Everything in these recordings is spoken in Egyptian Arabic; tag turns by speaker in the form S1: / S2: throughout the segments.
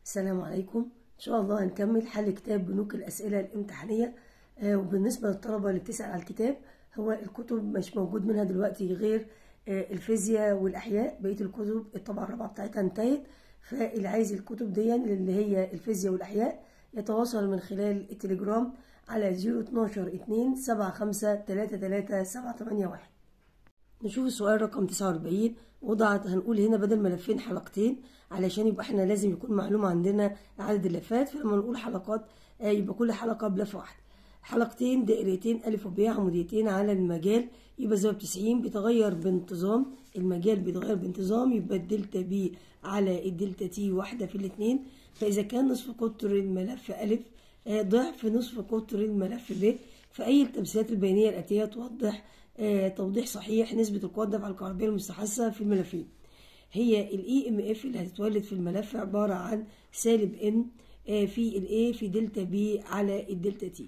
S1: السلام عليكم إن شاء الله هنكمل حل كتاب بنوك الأسئلة الامتحانية آه، وبالنسبة للطلبة اللي بتسأل على الكتاب هو الكتب مش موجود منها دلوقتي غير آه، الفيزياء والأحياء بقية الكتب الطبعة الرابعة بتاعتها انتهت فاللي عايز الكتب دي اللي هي الفيزياء والأحياء يتواصل من خلال التليجرام على 012 2 75 33 781 نشوف السؤال رقم 49 وضعت هنقول هنا بدل ملفين حلقتين علشان يبقى احنا لازم يكون معلوم عندنا عدد اللفات فلما نقول حلقات آه، يبقى كل حلقة بلفة واحدة حلقتين دائرتين ألف وب عموديتين على المجال يبقى زاوية 90 بيتغير بانتظام المجال بيتغير بانتظام يبقى الدلتا بي على الدلتا تي واحدة في الاتنين فإذا كان نصف قطر الملف ألف آه، ضعف نصف قطر الملف ب فأي التمثيلات البيانية الآتية توضح آه، توضيح صحيح نسبة القوى الدفع الكهربائية المستحثة في الملفين هي الاي ام اف اللي هتتولد في الملف عبارة عن سالب ان في الاي في دلتا بي على الدلتا تي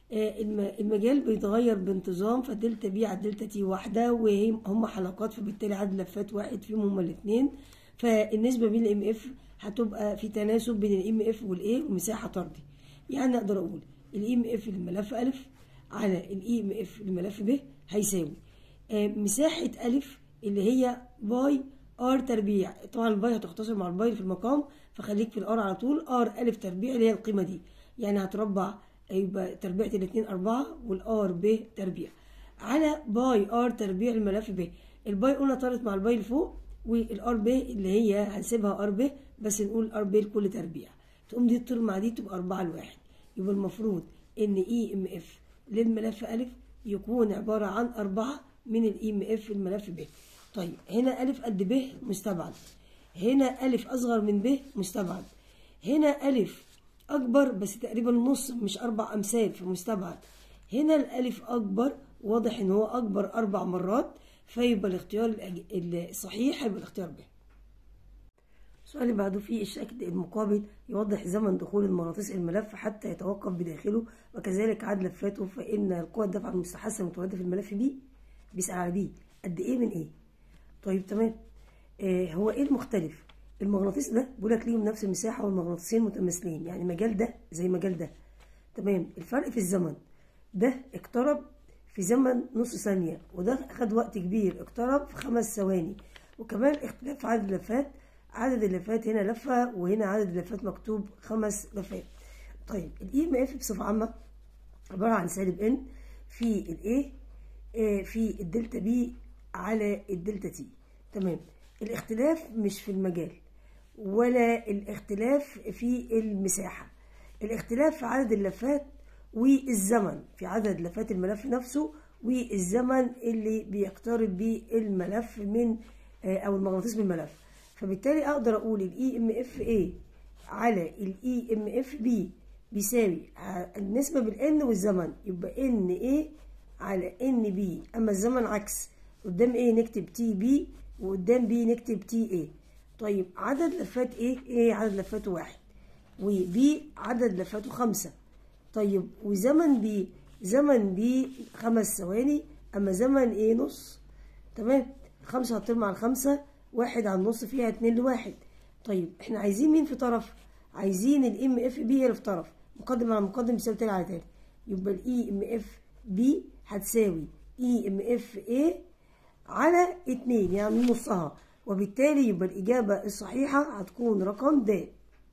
S1: المجال بيتغير بانتظام فالدلتا بي على الدلتا تي واحدة وهم حلقات فبالتالي عدد لفات واحد فيهم هما الاثنين فالنسبة بين الام اف هتبقى في تناسب بين الام اف والاي ومساحة طردي يعني اقدر اقول الام اف للملف الف على الاي ام اف للملف ب هيساوي آه، مساحة ألف اللي هي باي ار تربيع طبعا الباي هتختصر مع الباي في المقام فخليك في الار على طول ار ألف تربيع اللي هي القيمة دي يعني هتربع يبقى تربيعة الاتنين أربعة والار ب تربيع على باي ار تربيع الملف ب الباي قلنا طارت مع الباي اللي فوق والار ب اللي هي هنسيبها ار ب بس نقول ار ب لكل تربيع تقوم دي تطير مع دي تبقى أربعة لواحد يبقى المفروض إن اي ام اف للملف ألف يكون عبارة عن أربعة من الاي ام اف الملف ب طيب هنا ألف قد ب مستبعد هنا ألف أصغر من ب مستبعد هنا ألف أكبر بس تقريبا نص مش أربع أمثال في مستبعد هنا الألف أكبر واضح إن هو أكبر أربع مرات فيبقى الاختيار الأج- الصحيح هيبقى الاختيار ب السؤال اللي بعده فيه الشكل المقابل يوضح زمن دخول المغناطيس الملف حتى يتوقف بداخله وكذلك عدد لفاته فإن القوى الدفع المستحثة المتواجدة في الملف بي بيسأل على بي قد إيه من إيه؟ طيب تمام آه هو إيه المختلف؟ المغناطيس ده بيقول لك ليهم نفس المساحة والمغناطيسين متماثلين يعني مجال ده زي مجال ده تمام الفرق في الزمن ده اقترب في زمن نص ثانية وده خد وقت كبير اقترب في خمس ثواني وكمان اختلاف في عدد اللفات عدد اللفات هنا لفة وهنا عدد اللفات مكتوب خمس لفات طيب الاي ام اف بصفة عامة عبارة عن سالب ان في الاي في الدلتا بي على الدلتا تي تمام الاختلاف مش في المجال ولا الاختلاف في المساحة الاختلاف في عدد اللفات والزمن في عدد لفات الملف نفسه والزمن اللي بيقترب بيه الملف من آه، او المغناطيس من الملف فبالتالي اقدر اقول الاي ام اف اي على الاي ام اف بي بيساوي ع- النسبة بالان والزمن يبقى ان ايه على ان بي اما الزمن عكس قدام ايه نكتب تي بي وقدام بي نكتب تي ايه طيب عدد لفات ايه ايه عدد لفاته واحد وبي عدد لفاته خمسة طيب وزمن بي زمن بي خمس ثواني اما زمن ايه نص تمام خمسة هتطير مع الخمسة واحد على النص فيها اتنين لواحد طيب احنا عايزين مين في طرف عايزين الام اف بي هي اللي في طرف مقدم على مقدم يساوي تاني على تاني يبقى الاي ام اف بي هتساوي اي ام اف اي على اتنين يعني نصها وبالتالي يبقى الإجابة الصحيحة هتكون رقم د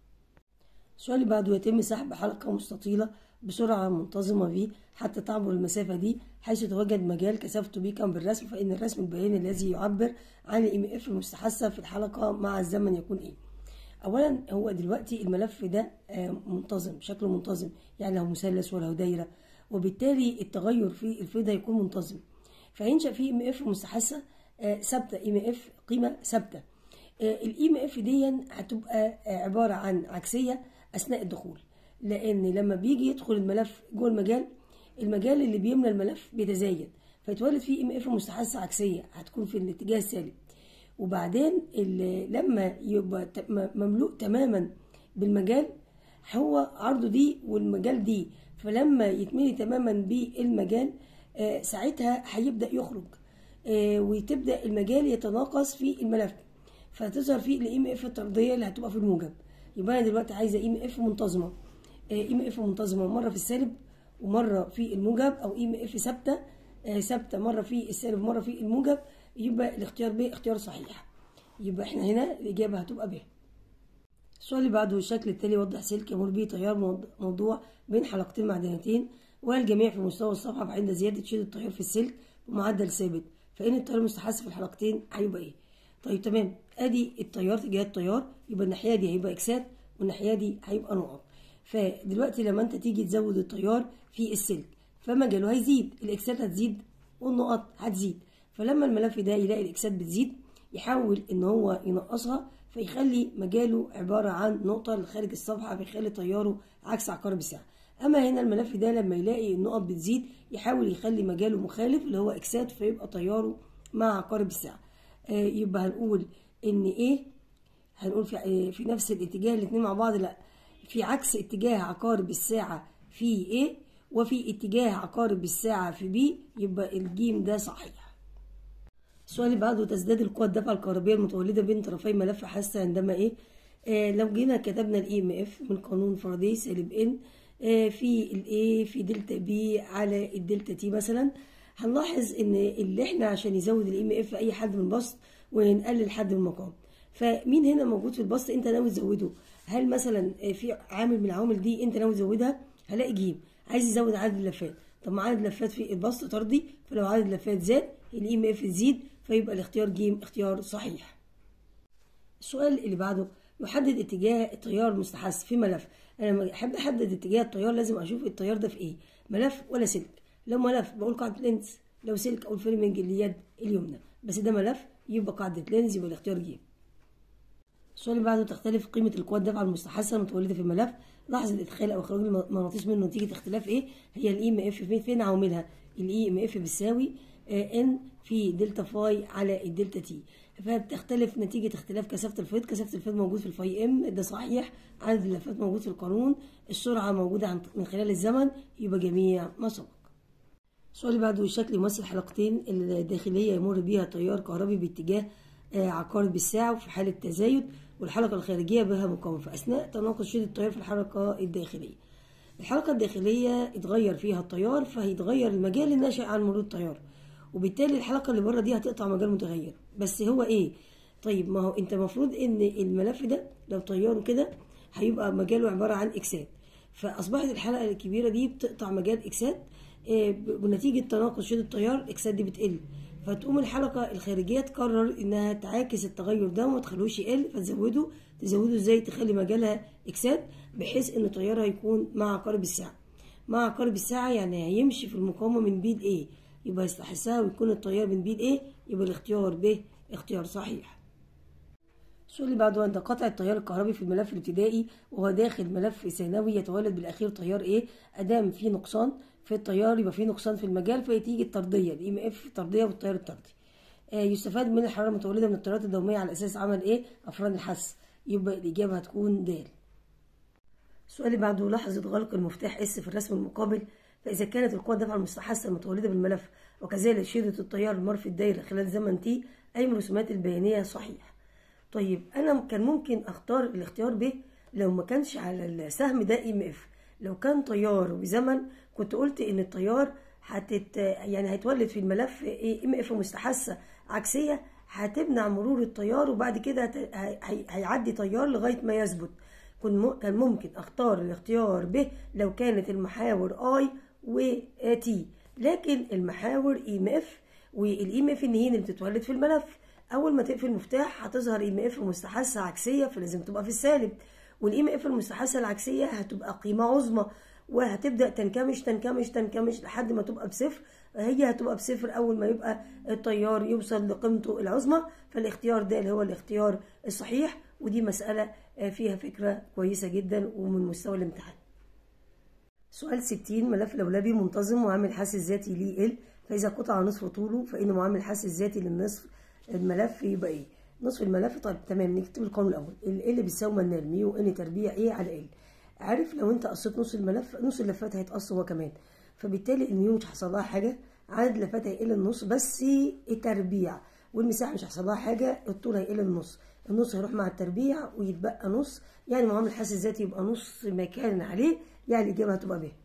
S1: السؤال اللي بعده يتم سحب حلقة مستطيلة بسرعة منتظمة ب حتى تعبر المسافة دي حيث يتواجد مجال كثافته ب كم بالرسم فإن الرسم البياني الذي يعبر عن الام اف المستحثة في الحلقة مع الزمن يكون ايه اولا هو دلوقتي الملف ده آه، منتظم شكله منتظم يعني له مثلث وله دايره وبالتالي التغير في الفيض هيكون منتظم فينشا فيه ام اف مستحثه آه، ثابته ام اف قيمه ثابته الاي ام اف دي هتبقى آه، عباره عن عكسيه اثناء الدخول لان لما بيجي يدخل الملف جوه المجال المجال اللي بيملى الملف بيتزايد فيتولد فيه ام اف مستحثه عكسيه هتكون في الاتجاه السالب وبعدين ال- لما يبقى ت- م- مملوء تماما بالمجال هو عرضه دي والمجال دي فلما يتملي تماما بالمجال آه، ساعتها هيبدأ يخرج آه، وتبدأ المجال يتناقص في الملف فتظهر فيه الام اف الطردية اللي هتبقى في الموجب يبقى انا دلوقتي عايزه ام اف منتظمه ام اف منتظمه مره في السالب ومره في الموجب او ام اف ثابته آه، ثابته مره في السالب ومره في الموجب يبقى الاختيار ب اختيار صحيح يبقى احنا هنا الاجابه هتبقى ب السؤال اللي بعده الشكل التالي يوضح سلك يمر به تيار موض- موضوع بين حلقتين معدنيتين والجميع في مستوى الصفحة فعند زيادة شدة التيار في السلك بمعدل ثابت فإن التيار المستحث في الحلقتين هيبقى إيه؟ طيب تمام أدي التيار اتجاه التيار يبقى الناحية دي هيبقى إكسات والناحية دي هيبقى نقط فدلوقتي لما أنت تيجي تزود التيار في السلك فمجاله هيزيد الإكسات هتزيد والنقط هتزيد فلما الملف ده يلاقي الإكسات بتزيد يحاول ان هو ينقصها فيخلي مجاله عبارة عن نقطة خارج الصفحة بيخلي تياره عكس عقارب الساعة اما هنا الملف ده لما يلاقي النقط بتزيد يحاول يخلي مجاله مخالف اللي هو اكسات فيبقى تياره مع عقارب الساعة آه، يبقى هنقول ان ايه هنقول في آه، في نفس الاتجاه الاتنين مع بعض لا في عكس اتجاه عقارب الساعة في ايه وفي اتجاه عقارب الساعة في بي يبقى الجيم ده صحيح السؤال اللي بعده تزداد القوة الدفع الكهربية المتولدة بين طرفي ملف حاسة عندما ايه آه لو جينا كتبنا الاي ام اف من قانون فاراداي سالب ان آه في الاي في دلتا بي على الدلتا تي مثلا هنلاحظ ان اللي احنا عشان يزود الاي ام اف اي حد من البسط ونقلل حد من المقام فمين هنا موجود في البسط انت ناوي تزوده هل مثلا آه، في عامل من العوامل دي انت ناوي تزودها هلاقي جيم عايز يزود عدد اللفات طب ما عدد اللفات في البسط طردي فلو عدد اللفات زاد الاي ام اف تزيد فيبقى الاختيار ج اختيار صحيح السؤال اللي بعده يحدد اتجاه التيار المستحث في ملف انا لما احب احدد اتجاه التيار لازم اشوف التيار ده في ايه ملف ولا سلك لو ملف بقول قاعده لينز لو سلك اقول فيلمنج اليد اليمنى بس ده ملف يبقى قاعده لينز يبقى الاختيار ج السؤال اللي بعده تختلف قيمة القوى الدافعة المستحثة المتولدة في الملف لحظة إدخال أو إخراج المغناطيس منه نتيجة اختلاف إيه هي الإي إم إف فين فين عواملها الإي إم إف بتساوي إن في دلتا فاي على الدلتا تي فبتختلف نتيجة اختلاف كثافة الفيض كثافة الفيض موجود في الفاي إم ده صحيح عدد اللفات موجود في القانون السرعة موجودة عن- من خلال الزمن يبقى جميع ما سبق السؤال اللي بعده الشكل يمثل حلقتين الداخلية يمر بها تيار كهربي باتجاه آه، عقارب الساعة وفي حالة تزايد والحلقة الخارجية بها مقاومة في أثناء تناقص شدة التيار في الحلقة الداخلية الحلقة الداخلية اتغير فيها التيار فهيتغير المجال الناشئ عن مرور التيار وبالتالي الحلقة اللي بره دي هتقطع مجال متغير بس هو ايه طيب ما هو انت المفروض ان الملف ده لو طياره كده هيبقى مجاله عبارة عن اكسات فاصبحت الحلقة الكبيرة دي بتقطع مجال اكسات آه، ب- بنتيجة تناقص شدة التيار الاكسات دي بتقل فتقوم الحلقة الخارجية تقرر انها تعاكس التغير ده وما تخلوش يقل فتزوده تزوده ازاي تخلي مجالها اكسات بحيث ان تيارها يكون مع عقارب الساعة مع عقارب الساعة يعني هيمشي في المقاومة من بي لايه يبقى يستحسها ويكون التيار من بي لايه يبقى الاختيار ب اختيار صحيح السؤال اللي بعده عند قطع التيار الكهربي في الملف الابتدائي وهو داخل ملف ثانوي يتولد بالاخير تيار ايه ادام في نقصان في التيار يبقى في نقصان في المجال فتيجي الطرديه الاي ام اف الطرديه والتيار الطردي آه يستفاد من الحراره المتولده من التيارات الدوميه على اساس عمل ايه افراد الحس يبقى الاجابه هتكون د السؤال اللي بعده لحظة غلق المفتاح اس في الرسم المقابل فإذا كانت القوة الدفع المستحثة المتولدة بالملف وكذلك شدة التيار المر في الدايرة خلال زمن تي أي من الرسومات البيانية صحيح طيب أنا كان ممكن أختار الاختيار ب لو ما كانش على السهم ده ام اف لو كان تيار وزمن كنت قلت ان التيار هتت يعني هيتولد في الملف ام اف مستحثة عكسية هتمنع مرور التيار وبعد كده هت- هي- هي- هيعدي تيار لغاية ما يثبت كن م- كان ممكن اختار الاختيار ب لو كانت المحاور اي و تي لكن المحاور اي ام اف والاي ام اف النهين اللي بتتولد في الملف اول ما تقفل المفتاح هتظهر اي ام اف مستحثه عكسيه فلازم تبقى في السالب والاي ام اف المستحثه العكسيه هتبقى قيمه عظمى وهتبدا تنكمش تنكمش تنكمش لحد ما تبقى بصفر هي هتبقى بصفر اول ما يبقى التيار يوصل لقيمته العظمى فالاختيار ده اللي هو الاختيار الصحيح ودي مساله آه، فيها فكره كويسه جدا ومن مستوى الامتحان سؤال 60 ملف لولبي منتظم معامل حاسس ذاتي ليه ال فإذا قطع نصف طوله فإن معامل حاسس ذاتي للنصف الملف يبقى إيه؟ نصف الملف طيب تمام نكتب القانون الأول ال ال بتساوي منال ميو ان تربيع إيه على ال عارف لو أنت قصيت نص الملف نص اللفات هيتقص هو كمان فبالتالي الميو مش هيحصل لها حاجة عدد اللفات هيقل النص بس التربيع والمساحه مش هيحصل لها حاجه الطول هيقل النص النص هيروح مع التربيع ويتبقى نص يعني معامل الحاسس الذاتي يبقى نص ما كان عليه يعني الاجابه هتبقى ب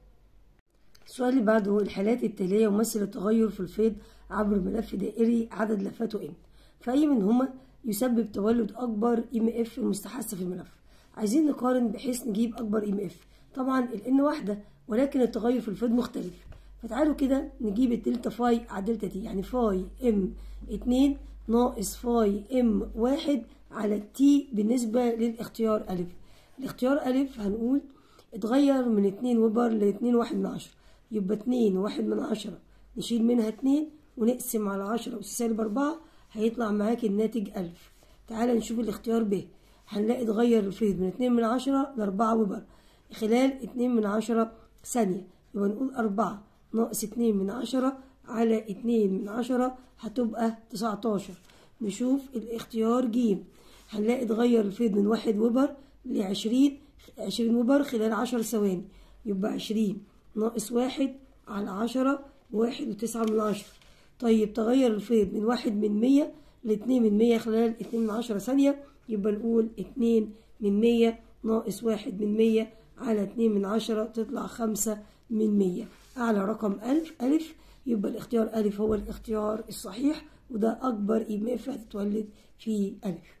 S1: السؤال اللي بعده الحالات التاليه يمثل التغير في الفيض عبر ملف دائري عدد لفاته ان فاي منهما يسبب تولد اكبر ام اف المستحث في الملف عايزين نقارن بحيث نجيب اكبر ام اف طبعا الان واحده ولكن التغير في الفيض مختلف فتعالوا كده نجيب الدلتا فاي على الدلتا تي يعني فاي ام 2 ناقص فاي ام 1 على التي بالنسبة للاختيار ألف الاختيار ألف هنقول اتغير من 2 وبر ل 2 واحد من عشرة يبقى 2 واحد من عشرة نشيل منها 2 ونقسم على 10 أس سالب 4 هيطلع معاك الناتج ألف تعال نشوف الاختيار ب هنلاقي اتغير الفيض من 2 من عشرة ل 4 وبر خلال 2 من عشرة ثانية يبقى نقول 4 ناقص اتنين من عشرة على اتنين من عشرة هتبقى تسعتاشر نشوف الاختيار جيم هنلاقي اتغير الفيض من واحد وبر لعشرين عشرين وبر خلال عشر ثواني يبقى عشرين ناقص واحد على عشرة واحد وتسعة من عشرة طيب تغير الفيض من واحد من مية لاتنين من مية خلال اتنين من عشرة ثانية يبقى نقول اتنين من مية ناقص واحد من مية على اتنين من عشرة تطلع خمسة من مية أعلى رقم ألف ألف يبقى الاختيار ألف هو الاختيار الصحيح وده أكبر إم إف هتتولد في ألف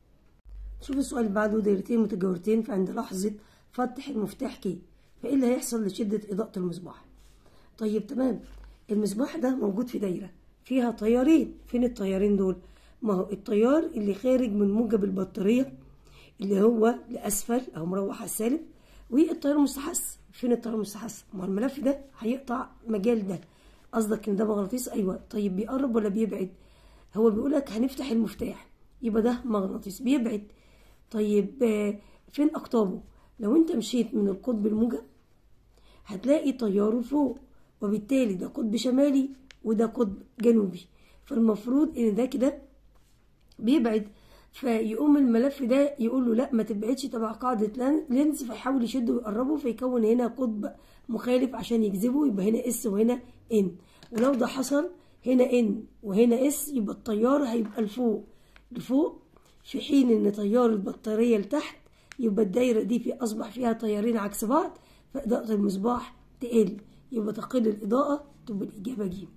S1: شوف السؤال اللي بعده دايرتين متجاورتين فعند لحظة فتح المفتاح كي فإيه اللي هيحصل لشدة إضاءة المصباح طيب تمام المصباح ده موجود في دايرة فيها تيارين فين التيارين دول ما هو التيار اللي خارج من موجب البطارية اللي هو لأسفل أو مروح على السالب والتيار المستحث فين التيار المستحث ما الملف ده هيقطع مجال ده قصدك ان ده مغناطيس ايوه طيب بيقرب ولا بيبعد هو بيقول لك هنفتح المفتاح يبقى ده مغناطيس بيبعد طيب فين اقطابه لو انت مشيت من القطب الموجب هتلاقي تياره فوق وبالتالي ده قطب شمالي وده قطب جنوبي فالمفروض ان ده كده بيبعد فيقوم الملف ده يقول له لا ما تبعدش تبع قاعدة لينز فيحاول يشده ويقربه فيكون هنا قطب مخالف عشان يجذبه يبقى هنا اس وهنا ان ولو ده حصل هنا ان وهنا اس يبقى التيار هيبقى لفوق لفوق في حين ان تيار البطارية لتحت يبقى الدايرة دي في أصبح فيها تيارين عكس بعض فإضاءة المصباح تقل يبقى تقل الإضاءة تبقى الإجابة ج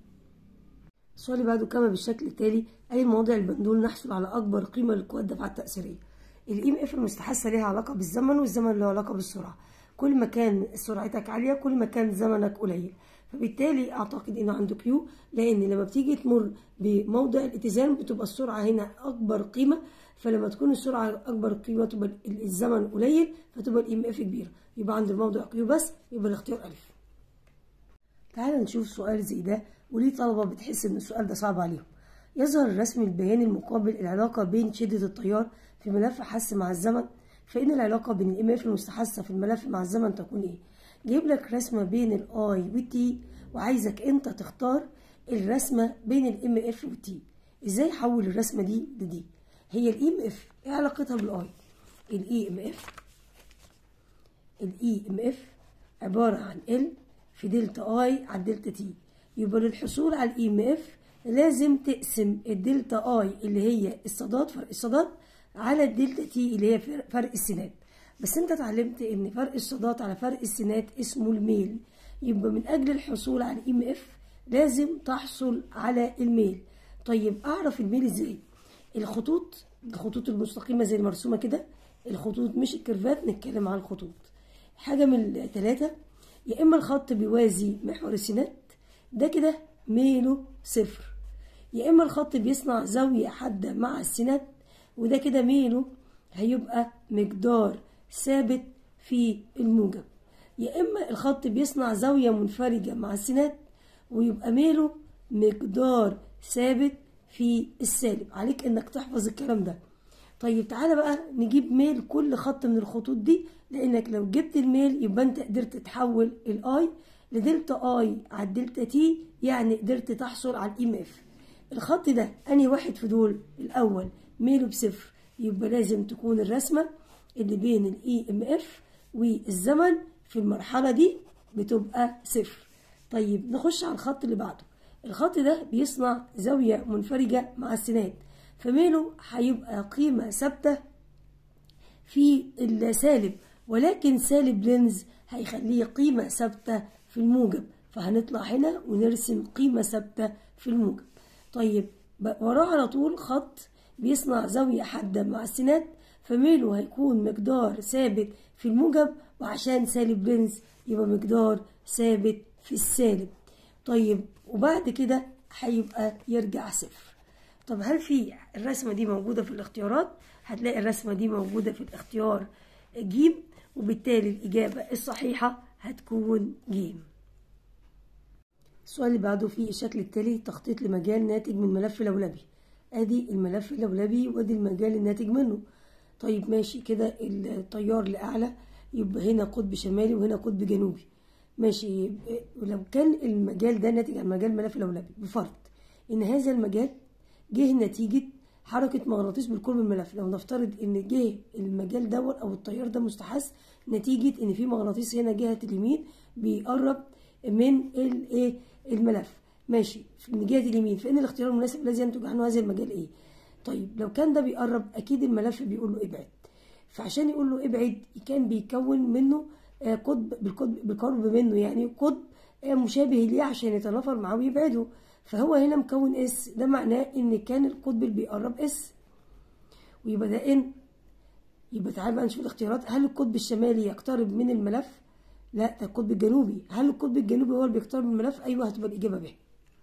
S1: السؤال اللي بعده كما بالشكل التالي أي مواضع البندول نحصل على أكبر قيمة للقوى الدفعة التأثيرية الإم إف المستحثة ليها علاقة بالزمن والزمن له علاقة بالسرعة كل ما كان سرعتك عالية كل ما كان زمنك قليل فبالتالي أعتقد إنه عنده كيو لأن لما بتيجي تمر بموضع الاتزان بتبقى السرعة هنا أكبر قيمة فلما تكون السرعة أكبر قيمة تبقى الزمن قليل فتبقى الإم إف كبيرة يبقى عند الموضع كيو بس يبقى الاختيار ألف تعال نشوف سؤال زي ده وليه طلبة بتحس إن السؤال ده صعب عليهم يظهر الرسم البياني المقابل العلاقة بين شدة التيار في ملف حس مع الزمن فإن العلاقة بين الإم إف المستحثة في الملف مع الزمن تكون إيه؟ جايب لك رسمة بين الآي والتي وعايزك أنت تختار الرسمة بين الإم إف والتي إزاي أحول الرسمة دي لدي؟ هي الإم إف إيه علاقتها بالآي؟ الإي إم إف الإي إم إف عبارة عن ال في دلتا اي على دلتا تي يبقى للحصول على الاي ام اف لازم تقسم الدلتا اي اللي هي الصادات فرق الصادات على الدلتا تي اللي هي فرق السينات بس انت اتعلمت ان فرق الصادات على فرق السينات اسمه الميل يبقى من اجل الحصول على الاي ام اف لازم تحصل على الميل طيب اعرف الميل ازاي الخطوط الخطوط المستقيمه زي المرسومه كده الخطوط مش الكيرفات نتكلم عن الخطوط حاجه من الثلاثه يا اما الخط بيوازي محور السينات ده كده ميله صفر يا اما الخط بيصنع زاوية حادة مع السينات وده كده ميله هيبقى مقدار ثابت في الموجب يا اما الخط بيصنع زاوية منفرجة مع السينات ويبقى ميله مقدار ثابت في السالب عليك انك تحفظ الكلام ده طيب تعالى بقى نجيب ميل كل خط من الخطوط دي لانك لو جبت الميل يبقى انت قدرت تحول الاي لدلتا اي على الدلتا تي يعني قدرت تحصل على الام اف الخط ده انهي واحد في دول الاول ميله بصفر يبقى لازم تكون الرسمه اللي بين الاي ام اف والزمن في المرحله دي بتبقى صفر طيب نخش على الخط اللي بعده الخط ده بيصنع زاوية منفرجة مع السناد فميله هيبقى قيمة ثابتة في السالب ولكن سالب لينز هيخليه قيمة ثابتة في الموجب فهنطلع هنا ونرسم قيمة ثابتة في الموجب طيب وراه على طول خط بيصنع زاوية حادة مع السناد فميله هيكون مقدار ثابت في الموجب وعشان سالب لينز يبقى مقدار ثابت في السالب طيب وبعد كده هيبقى يرجع صفر طب هل في الرسمة دي موجودة في الاختيارات هتلاقي الرسمة دي موجودة في الاختيار ج وبالتالي الإجابة الصحيحة هتكون ج السؤال اللي بعده في الشكل التالي تخطيط لمجال ناتج من ملف لولبي ادي الملف اللولبي وادي المجال الناتج منه طيب ماشي كده التيار لأعلى يبقى هنا قطب شمالي وهنا قطب جنوبي ماشي لو كان المجال ده ناتج عن مجال ملف لولبي بفرض ان هذا المجال جه نتيجة حركة مغناطيس بالقرب من الملف لو نفترض ان جه المجال دوت او التيار ده مستحث نتيجة ان في مغناطيس هنا جهة اليمين بيقرب من الايه الملف ماشي من جهة اليمين فان الاختيار المناسب الذي ينتج عنه هذا المجال ايه طيب لو كان ده بيقرب اكيد الملف بيقول له ابعد فعشان يقول له ابعد كان بيكون منه قطب بالقطب بالقرب منه يعني قطب مشابه ليه عشان يتنافر معاه ويبعده فهو هنا مكون اس ده معناه ان كان القطب اللي بيقرب اس ويبقى ده ان يبقى تعالى بقى نشوف الاختيارات هل القطب الشمالي يقترب من الملف لا ده القطب الجنوبي هل القطب الجنوبي هو اللي بيقترب من الملف ايوه هتبقى الاجابه ب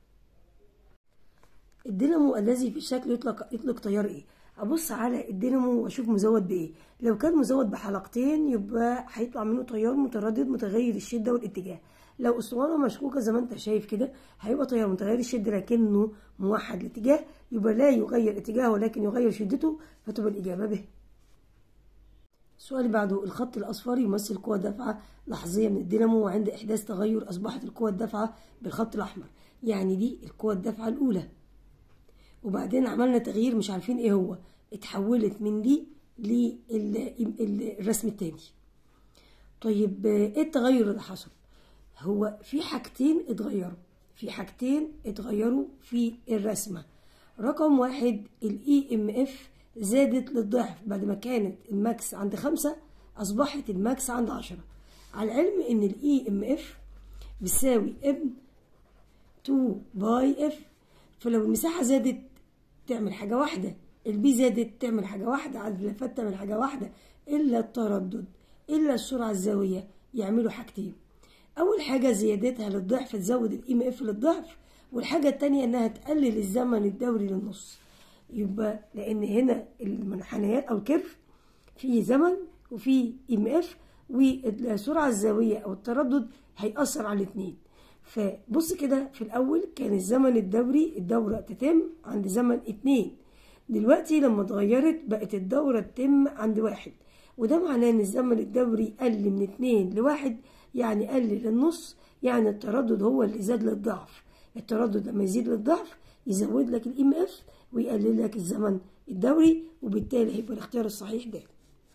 S1: الدينامو الذي في الشكل يطلق يطلق تيار ايه ابص على الدينامو واشوف مزود بايه لو كان مزود بحلقتين يبقى هيطلع منه تيار متردد متغير الشده والاتجاه لو اسطوانه مشكوكه زي ما انت شايف كده هيبقى تيار متغير الشده لكنه موحد الاتجاه يبقى لا يغير اتجاهه ولكن يغير شدته فتبقى الاجابه به السؤال اللي بعده الخط الاصفر يمثل قوه دفعه لحظيه من الدينامو وعند احداث تغير اصبحت القوه الدافعه بالخط الاحمر يعني دي القوه الدافعه الاولى وبعدين عملنا تغيير مش عارفين ايه هو اتحولت من دي للرسم التاني طيب ايه التغير اللي حصل هو في حاجتين اتغيروا في حاجتين اتغيروا في الرسمة رقم واحد الاي ام اف زادت للضعف بعد ما كانت الماكس عند خمسة اصبحت الماكس عند عشرة على العلم ان الاي ام اف بيساوي ابن 2 باي اف فلو المساحة زادت تعمل حاجة واحدة البي زادت تعمل حاجة واحدة عدد اللفات تعمل حاجة واحدة إلا التردد إلا السرعة الزاوية يعملوا حاجتين أول حاجة زيادتها للضعف تزود الإم إف للضعف والحاجة التانية إنها تقلل الزمن الدوري للنص يبقى لأن هنا المنحنيات أو الكيرف في زمن وفي إم إف والسرعة الزاوية أو التردد هيأثر على الاتنين فبص كده في الأول كان الزمن الدوري الدورة تتم عند زمن اتنين دلوقتي لما اتغيرت بقت الدورة تتم عند واحد وده معناه ان الزمن الدوري قل من اتنين لواحد يعني قل للنص يعني التردد هو اللي زاد للضعف التردد لما يزيد للضعف يزود لك الام اف ويقلل لك الزمن الدوري وبالتالي هيبقى الاختيار الصحيح ده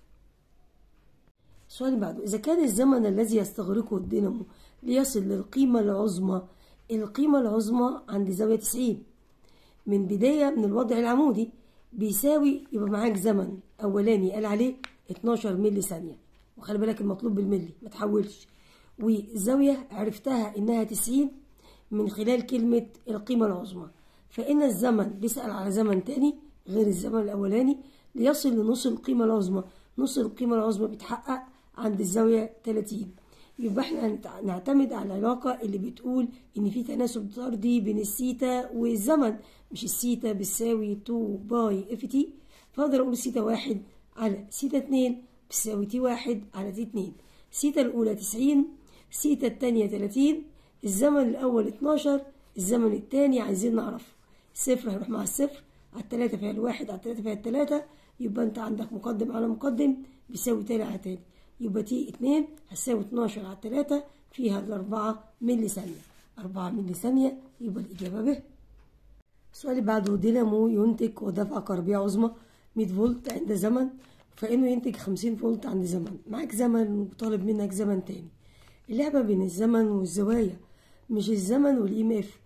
S1: السؤال اللي بعده إذا كان الزمن الذي يستغرقه الدينامو ليصل للقيمة العظمى القيمة العظمى عند زاوية 90 من بداية من الوضع العمودي بيساوي يبقى معاك زمن أولاني قال عليه 12 ملي ثانية وخلي بالك المطلوب بالملي ما تحولش والزاوية عرفتها إنها 90 من خلال كلمة القيمة العظمى فإن الزمن بيسأل على زمن تاني غير الزمن الأولاني ليصل لنص القيمة العظمى نص القيمة العظمى بيتحقق عند الزاوية 30 يبقى احنا نعتمد على العلاقة اللي بتقول ان في تناسب طردي بين السيتا والزمن مش السيتا بتساوي 2 باي اف تي فاقدر اقول سيتا واحد على سيتا اتنين بتساوي تي واحد على تي اتنين سيتا الاولى 90 سيتا التانية 30 الزمن الاول 12 الزمن التاني عايزين نعرف صفر هيروح مع الصفر على التلاتة فيها الواحد على التلاتة فيها التلاتة يبقى انت عندك مقدم على مقدم بيساوي تاني على تاني يبقى تي اتنين هتساوي اتناشر على تلاتة فيها الأربعة ملي ثانية أربعة ملي ثانية يبقى الإجابة ب السؤال اللي بعده دينامو ينتج ودفع كهربية عظمى 100 فولت عند زمن فإنه ينتج 50 فولت عند زمن معاك زمن وطالب منك زمن تاني اللعبة بين الزمن والزوايا مش الزمن والإي اف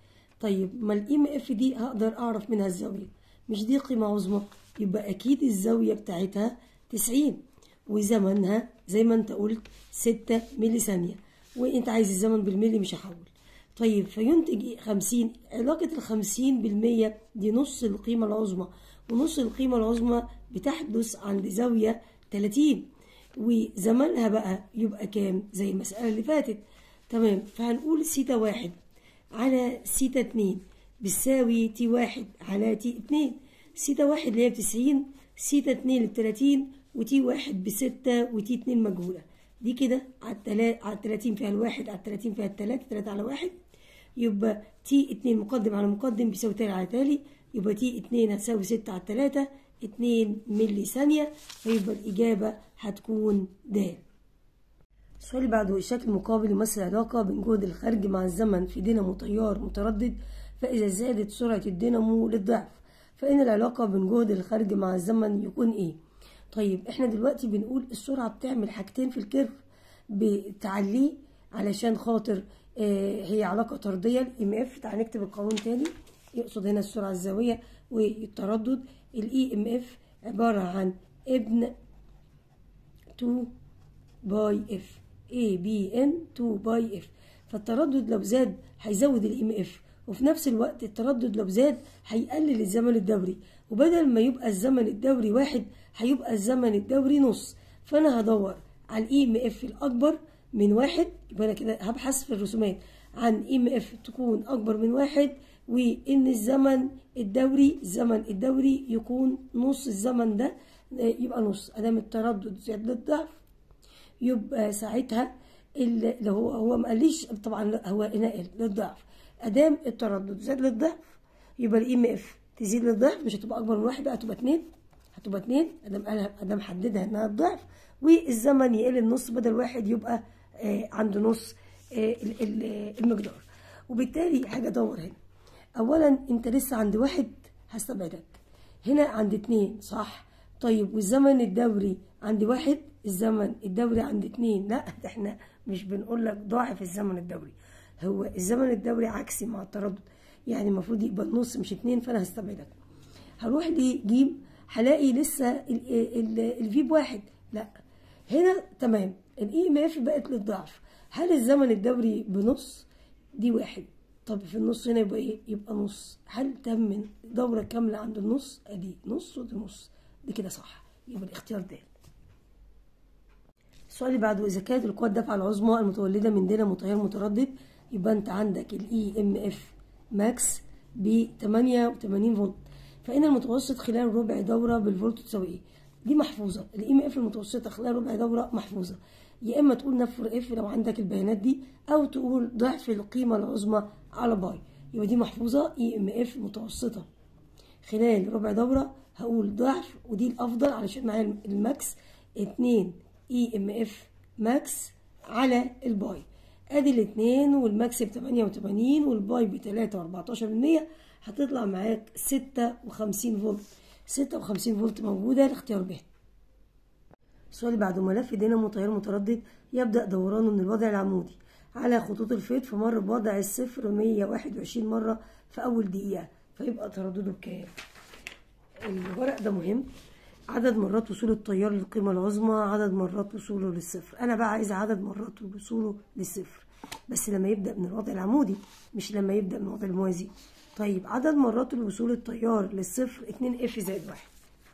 S1: طيب ما الام اف دي هقدر اعرف منها الزاويه مش دي قيمه عظمى يبقى اكيد الزاويه بتاعتها 90 وزمنها زي ما انت قلت 6 ملي ثانيه وانت عايز الزمن بالملي مش هحول طيب فينتج 50 علاقة ال 50 بالمية دي نص القيمة العظمى ونص القيمة العظمى بتحدث عند زاوية 30 وزمنها بقى يبقى كام زي المسألة اللي فاتت تمام فهنقول سيتا واحد على سيتا اتنين بتساوي تي واحد على تي اتنين سيتا واحد اللي هي بتسعين سيتا اتنين بتلاتين وتي واحد بستة وتي اتنين مجهولة دي كده على التلا على التلاتين فيها الواحد على التلاتين فيها التلاتة تلاتة على واحد يبقى تي اتنين مقدم على مقدم بيساوي تالي على تالي يبقى تي اتنين هتساوي ستة على التلاتة اتنين ملي ثانية فيبقى الإجابة هتكون د السؤال اللي بعده الشكل المقابل يمثل علاقة بين جهد الخارج مع الزمن في دينامو تيار متردد فإذا زادت سرعة الدينامو للضعف فإن العلاقة بين جهد الخارج مع الزمن يكون إيه؟ طيب إحنا دلوقتي بنقول السرعة بتعمل حاجتين في الكيرف بتعليه علشان خاطر آه هي علاقة طردية الام اف تعال نكتب القانون تاني يقصد هنا السرعة الزاوية والتردد الاي ام اف عبارة عن ابن 2 باي اف اي بي ان 2 باي اف فالتردد لو زاد هيزود الام اف وفي نفس الوقت التردد لو زاد هيقلل الزمن الدوري وبدل ما يبقى الزمن الدوري واحد هيبقى الزمن الدوري نص فانا هدور على الاي ام اف الاكبر من واحد يبقى انا كده هبحث في الرسومات عن ام اف تكون اكبر من واحد وان الزمن الدوري الزمن الدوري يكون نص الزمن ده يبقى نص ادام التردد زاد للضعف يبقى ساعتها اللي هو هو ما قاليش طبعا هو هنا قال للضعف ادام التردد زاد للضعف يبقى الام اف تزيد للضعف مش هتبقى اكبر من واحد بقى هتبقى اتنين هتبقى اتنين ادام قالها ادام حددها انها الضعف والزمن يقل النص بدل واحد يبقى آه عنده نص آه المقدار وبالتالي حاجه ادور هنا اولا انت لسه عند واحد هستبعدك هنا عند اتنين صح طيب والزمن الدوري عند واحد الزمن الدوري عند اتنين لا ده احنا مش بنقول لك ضاعف الزمن الدوري هو الزمن الدوري عكسي مع التردد يعني المفروض يبقى النص مش اتنين فانا هستبعدك هروح لجيم هلاقي لسه الفي بواحد لا هنا تمام الاي ام اف بقت للضعف هل الزمن الدوري بنص دي واحد طب في النص هنا يبقى ايه يبقى نص هل تم دورة كاملة عند النص ادي نص ودي نص دي كده صح يبقى الاختيار ده السؤال اللي بعده اذا كانت القوة الدافعة العظمى المتولدة من دينامو تيار متردد يبقى انت عندك الاي ام اف ماكس ب 88 فولت فان المتوسط خلال ربع دوره بالفولت تساوي ايه دي محفوظه الام اف المتوسطه خلال ربع دوره محفوظه يا اما تقول نفر اف لو عندك البيانات دي او تقول ضعف القيمه العظمى على باي يبقى دي محفوظه اي ام اف متوسطه خلال ربع دوره هقول ضعف ودي الافضل علشان معايا الماكس 2 اي ام اف ماكس على الباي ادي الاثنين والماكس ب 88 والباي ب 3 و14% هتطلع معاك 56 فولت 56 فولت موجودة الاختيار ب السؤال اللي بعده ملف دينامو تيار متردد يبدأ دورانه من الوضع العمودي على خطوط الفيض فمر بوضع الصفر 121 مرة في أول دقيقة فيبقى تردده بكام؟ الورق ده مهم عدد مرات وصول التيار للقيمة العظمى عدد مرات وصوله للصفر أنا بقى عايز عدد مرات وصوله للصفر بس لما يبدأ من الوضع العمودي مش لما يبدأ من الوضع الموازي طيب عدد مرات الوصول التيار للصفر 2 اف زائد واحد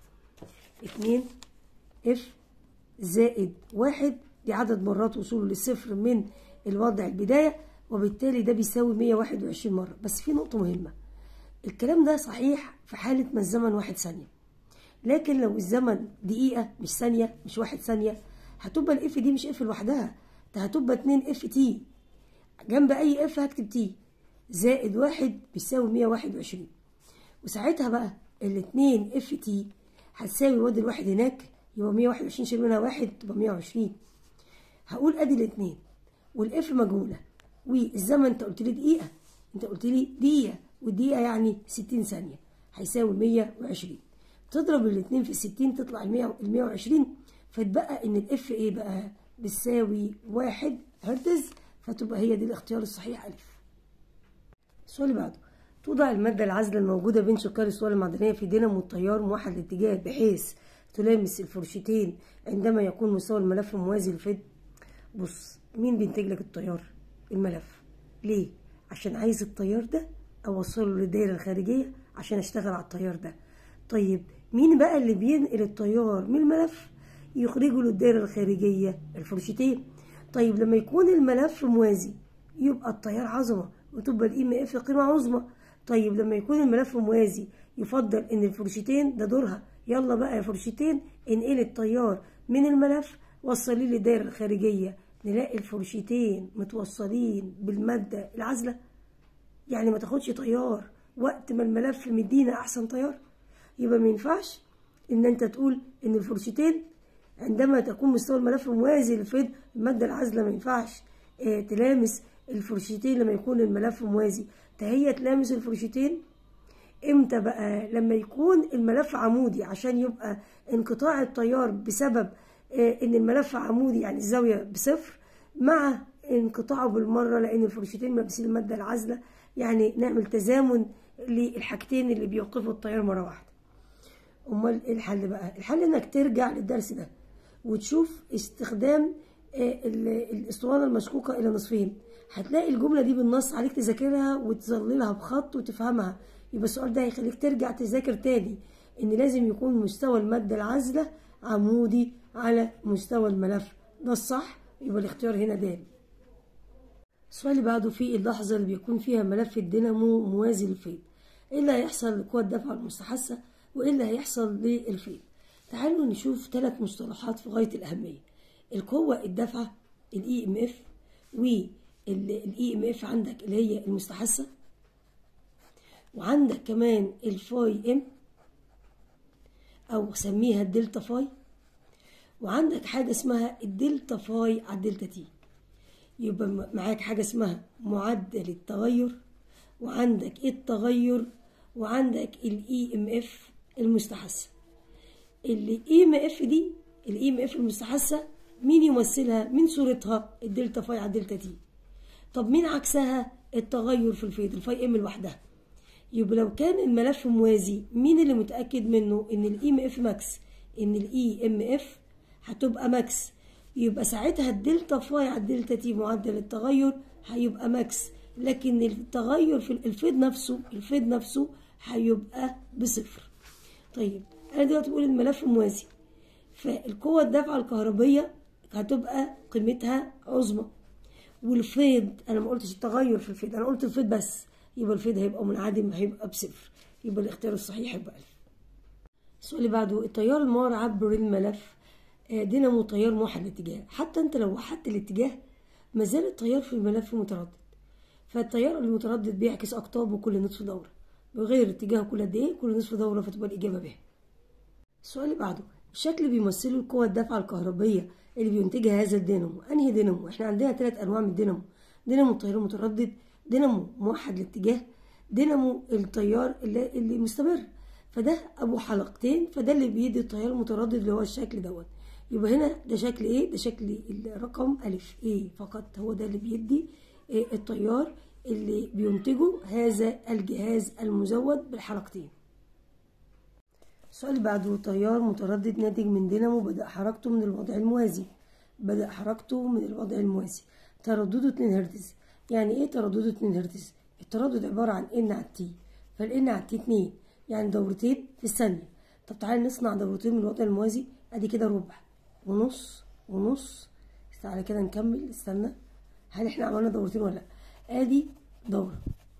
S1: 2 اف زائد واحد دي عدد مرات وصوله للصفر من الوضع البداية وبالتالي ده بيساوي 121 مرة بس في نقطة مهمة الكلام ده صحيح في حالة ما الزمن واحد ثانية لكن لو الزمن دقيقة مش ثانية مش واحد ثانية هتبقى الاف دي مش اف لوحدها ده هتبقى 2 اف تي جنب اي اف هكتب تي زائد واحد بيساوي 121 وساعتها بقى الاتنين اف تي هتساوي واد الواحد هناك يبقى 121 شيل منها واحد تبقى 120 هقول ادي الاتنين والاف مجهولة والزمن انت قلت لي دقيقة انت قلت لي دقيقة والدقيقة يعني 60 ثانية هيساوي 120 تضرب الاتنين في 60 تطلع ال 120 فتبقى ان الاف ايه بقى بتساوي واحد هرتز فتبقى هي دي الاختيار الصحيح الف السؤال اللي بعده توضع المادة العازلة الموجودة بين شقي الأسوار المعدنية في دينامو التيار موحد الاتجاه بحيث تلامس الفرشتين عندما يكون مستوى الملف موازي للفد بص مين بينتج لك التيار الملف ليه عشان عايز التيار ده اوصله للدايره الخارجيه عشان اشتغل على التيار ده طيب مين بقى اللي بينقل التيار من الملف يخرجه للدايره الخارجيه الفرشتين طيب لما يكون الملف موازي يبقى التيار عظمه وتبقى الاي ام اف قيمه عظمى طيب لما يكون الملف موازي يفضل ان الفرشتين ده دورها يلا بقى يا فرشتين انقل التيار من الملف وصليه للدايره الخارجيه نلاقي الفرشتين متوصلين بالماده العازله يعني ما تاخدش تيار وقت ما الملف مدينا احسن تيار يبقى ما ينفعش ان انت تقول ان الفرشتين عندما تكون مستوى الملف موازي للفيض الماده العازله ما ينفعش اه تلامس الفرشتين لما يكون الملف موازي هي تلامس الفرشتين امتى بقى لما يكون الملف عمودي عشان يبقى انقطاع التيار بسبب اه ان الملف عمودي يعني الزاويه بصفر مع انقطاعه بالمره لان الفرشتين ملابسين الماده العازله يعني نعمل تزامن للحاجتين اللي بيوقفوا التيار مره واحده امال ايه الحل بقى الحل انك ترجع للدرس ده وتشوف استخدام الاسطوانه المشقوقه الى نصفين هتلاقي الجمله دي بالنص عليك تذاكرها وتظللها بخط وتفهمها يبقى السؤال ده هيخليك ترجع تذاكر تاني ان لازم يكون مستوى الماده العازله عمودي على مستوى الملف ده الصح يبقى الاختيار هنا د السؤال اللي بعده في اللحظة اللي بيكون فيها ملف الدينامو موازي للفيض ايه اللي هيحصل لقوى الدفع المستحثة وايه اللي هيحصل للفيض تعالوا نشوف ثلاث مصطلحات في غاية الأهمية القوة الدفعة الاي ام اف والاي ام اف عندك اللي هي المستحثة وعندك كمان الفاي ام او سميها الدلتا فاي وعندك حاجة اسمها الدلتا فاي على الدلتا تي يبقى معاك حاجة اسمها معدل التغير وعندك التغير وعندك الاي ام اف المستحثة الاي ام اف دي الاي ام اف المستحثة مين يمثلها مين صورتها الدلتا فاي على الدلتا تي طب مين عكسها التغير في الفيض الفاي ام لوحدها يبقى لو كان الملف موازي مين اللي متأكد منه ان الاي ام اف ماكس ان الاي ام اف هتبقى ماكس يبقى ساعتها الدلتا فاي على الدلتا تي معدل التغير هيبقى ماكس لكن التغير في الفيض نفسه الفيض نفسه هيبقى بصفر طيب انا دلوقتي بقول الملف موازي فالقوة الدافعة الكهربية هتبقى قيمتها عظمى والفيض انا ما قلتش التغير في الفيض انا قلت الفيض بس يبقى الفيض هيبقى منعدم هيبقى بصفر يبقى الاختيار الصحيح يبقى ألف السؤال اللي بعده التيار المار عبر الملف دينامو تيار موحد الاتجاه حتى انت لو وحدت الاتجاه ما زال التيار في الملف متردد فالتيار المتردد بيعكس اقطابه كل نصف دوره بيغير اتجاهه كل قد ايه كل نصف دوره فتبقى الاجابه ب السؤال اللي بعده الشكل بيمثله القوة الدافعة الكهربية اللي بينتجها هذا الدينامو انهي دينامو احنا عندنا ثلاث انواع من الدينامو دينامو التيار المتردد دينامو موحد الاتجاه دينامو التيار اللي, اللي مستمر فده ابو حلقتين فده اللي بيدي التيار المتردد اللي هو الشكل دوت يبقى هنا ده شكل ايه ده شكل الرقم الف ايه فقط هو ده اللي بيدي إيه التيار اللي بينتجه هذا الجهاز المزود بالحلقتين السؤال اللي بعده تيار متردد ناتج من دينامو بدأ حركته من الوضع الموازي بدأ حركته من الوضع الموازي تردده 2 هرتز يعني ايه تردده 2 هرتز التردد عبارة عن ان على تي فالان على تي 2 يعني دورتين في الثانية طب تعالى نصنع دورتين من الوضع الموازي ادي كده ربع ونص ونص تعالى كده نكمل استنى هل احنا عملنا دورتين ولا لا ادي دورة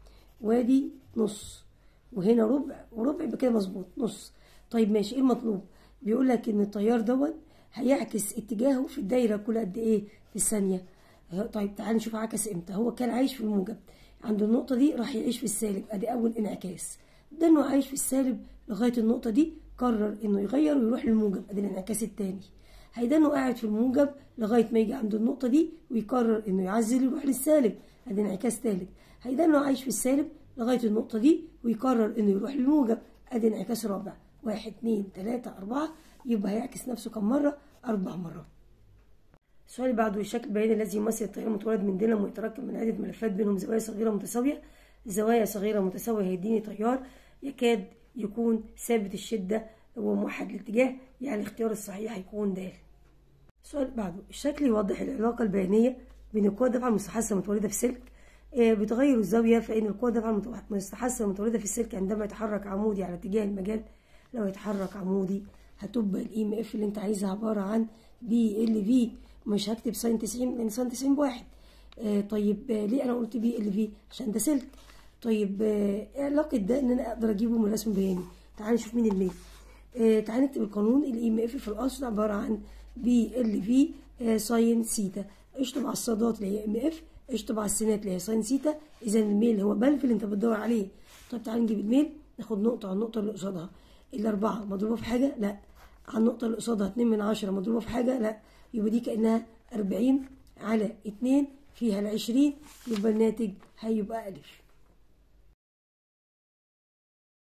S1: وادي نص وهنا ربع وربع يبقى كده مظبوط نص طيب ماشي ايه المطلوب بيقول لك ان التيار دوت هيعكس اتجاهه في الدايره كل قد ايه في الثانيه طيب تعال نشوف عكس امتى هو كان عايش في الموجب عند النقطه دي راح يعيش في السالب ادي اول انعكاس ده انه عايش في السالب لغايه النقطه دي قرر انه يغير ويروح للموجب ادي الانعكاس الثاني هيدا انه قاعد في الموجب لغايه ما يجي عند النقطه دي ويقرر انه يعزل يروح للسالب ادي انعكاس ثالث هيدا انه عايش في السالب لغايه النقطه دي ويقرر انه يروح للموجب ادي انعكاس رابع واحد اتنين تلاتة أربعة يبقى هيعكس نفسه كم مرة؟ أربع مرات. السؤال اللي بعده الشكل البياني الذي يمثل التيار المتولد من دينامو يتركب من عدة ملفات بينهم زوايا صغيرة متساوية زوايا صغيرة متساوية هيديني تيار يكاد يكون ثابت الشدة وموحد الاتجاه يعني الاختيار الصحيح هيكون د السؤال اللي بعده الشكل يوضح العلاقة البيانية بين القوة الدافعة المستحثة المتولدة في السلك آه، بتغير الزاوية فإن القوة الدافعة المستحثة المتولدة في السلك عندما يتحرك عمودي على اتجاه المجال لو يتحرك عمودي هتبقى الاي ام اف اللي انت عايزها عبارة عن بي ال في مش هكتب ساين 90 لان ساين 90 بواحد آه طيب آه ليه انا قلت بي ال في عشان ده سلك طيب آه ايه علاقة ده ان انا اقدر اجيبه من رسم بياني تعال نشوف مين الميل آه تعال نكتب القانون الاي ام اف في الاصل عبارة عن بي ال في آه ساين سيتا اشطب على الصادات اللي هي ام اف اشطب على السينات اللي هي ساين سيتا اذا الميل هو بلف اللي انت بتدور عليه طب تعال نجيب الميل ناخد نقطة على النقطة اللي قصادها الأربعة مضروبة في حاجة لا على النقطة اللي قصادها اتنين من عشرة مضروبة في حاجة لا يبقى دي كأنها أربعين على اتنين فيها العشرين يبقى الناتج هيبقى ألف